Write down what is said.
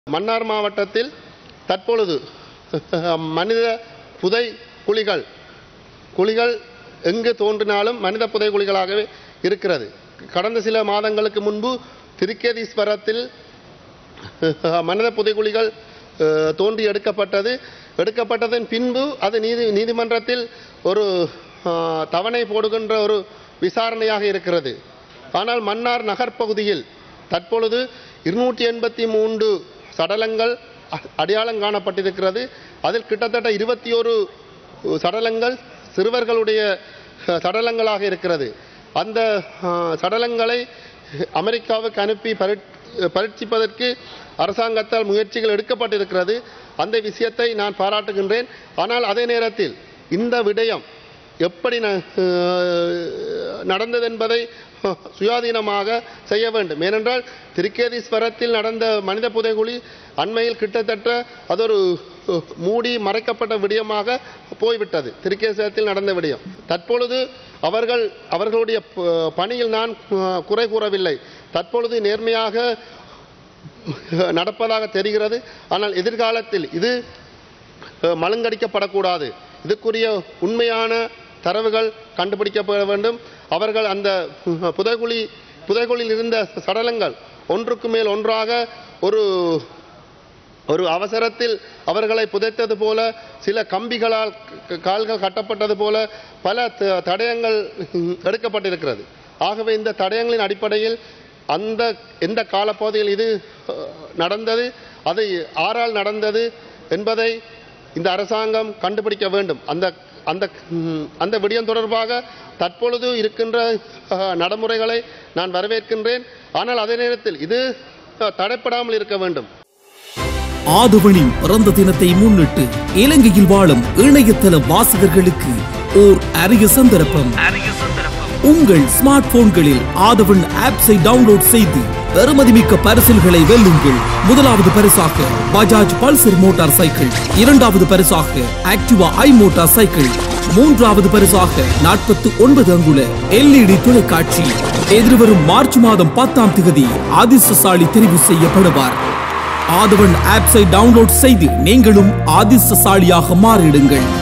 மன்னார் மாவட்டத்தில் தற்பொழுது மனித புதை குழிகள் குழிகள் எங்கு தோன்றினாலும் மனித புதை குழிகளாகவே இருக்கிறது கடந்த சில மாதங்களுக்கு முன்பு திருக்கேதீஸ்வரத்தில் மனித புதைகுழிகள் அஹ், தோண்டி எடுக்கப்பட்டது எடுக்கப்பட்டதன் பின்பு அது நீதி நீதிமன்றத்தில் ஒரு அஹ், தவணை போடுகின்ற ஒரு விசாரணையாக இருக்கிறது ஆனால் மன்னார் நகர் பகுதியில் தற்பொழுது இருநூற்றி எண்பத்தி மூன்று சடலங்கள் அ- அடையாளம் காணப்பட்டிருக்கிறது அதில் கிட்டத்தட்ட இருபத்தி ஒரு சடலங்கள் சிறுவர்களுடைய அஹ், சடலங்களாக இருக்கிறது அந்த அஹ், சடலங்களை அமெரிக்காவுக்கு அனுப்பி பரீட் பரீட்சிப்பதற்கு அரசாங்கத்தால் முயற்சிகள் எடுக்கப்பட்டிருக்கிறது அந்த விஷயத்தை நான் பாராட்டுகின்றேன் ஆனால் அதே நேரத்தில் இந்த விடயம் எப்படி ந- அஹ், நடந்தது என்பதை சுயாதீனமாக செய்ய வேண்டும் ஏனென்றால் திருக்கேதீஸ்வரத்தில் நடந்த மனித புதைகுழி அண்மையில் கிட்டத்தட்ட அது ஒரு அஹ், மூடி மறைக்கப்பட்ட விடயமாக போய்விட்டது திருக்கேசத்தில் நடந்த விடயம் தற்பொழுது அவர்கள் அவர்களுடைய ப- பணியில் நான் அஹ், குறை கூறவில்லை தற்பொழுது நேர்மையாக நடப்பதாக தெரிகிறது ஆனால் எதிர்காலத்தில் இது அஹ், மழுங்கடிக்கப்படக்கூடாது இதுக்குரிய உண்மையான தரவுகள் கண்டுபிடிக்கப்பட வேண்டும் அவர்கள் அந்த அஹ், புதைகுழி புதைகுழியில் இருந்த சடலங்கள் ஒன்றுக்கு மேல் ஒன்றாக ஒரு ஒரு அவசரத்தில் அவர்களை புதைத்தது போல சில கம்பிகளால் க- கால்கள் கட்டப்பட்டது போல பல த- தடயங்கள் எடுக்கப்பட்டிருக்கிறது ஆகவே இந்த தடயங்களின் அடிப்படையில் அந்த எந்த காலப்பகுதியில் இது அஹ், நடந்தது அது ஆறால் நடந்தது என்பதை இந்த அரசாங்கம் கண்டுபிடிக்க வேண்டும் அந்த அந்த ம், அந்த விடயம் தொடர்பாக தற்பொழுது இருக்கின்ற அஹ், நடைமுறைகளை நான் வரவேற்கின்றேன் ஆனால் அதே நேரத்தில் இது அஹ், தடைப்படாமல் இருக்க வேண்டும் ஆதவனின் பிறந்த தினத்தை முன்னிட்டு இலங்கையில் வாழும் இணையதள வாசகர்களுக்கு ஓர் அரிய சந்தர்ப்பம் உங்கள் ஸ்மார்ட் போன்களில் ஆதவன் ஆப்ஸை டவுன்லோட் செய்து பெறுமதிமிக்க பரிசில்களை வெல்லுங்கள் முதலாவது பரிசாக பஜாஜ் பல்சர் மோட்டார் சைக்கிள் இரண்டாவது பரிசாக ஆக்டிவா ஐ மோட்டார் சைக்கிள் மூன்றாவது பரிசாக நாற்பத்தி ஒன்பது அங்குல எல்இடி தொலைக்காட்சி எதிர்வரும் மார்ச் மாதம் பத்தாம் தேதி அதிர்ஷ்டசாலி தெரிவு செய்யப்படுவார் ஆதவன் ஆப்ஸை டவுன்லோட் செய்து நீங்களும் அதிர்ஷ்டசாலியாக மாறிடுங்கள்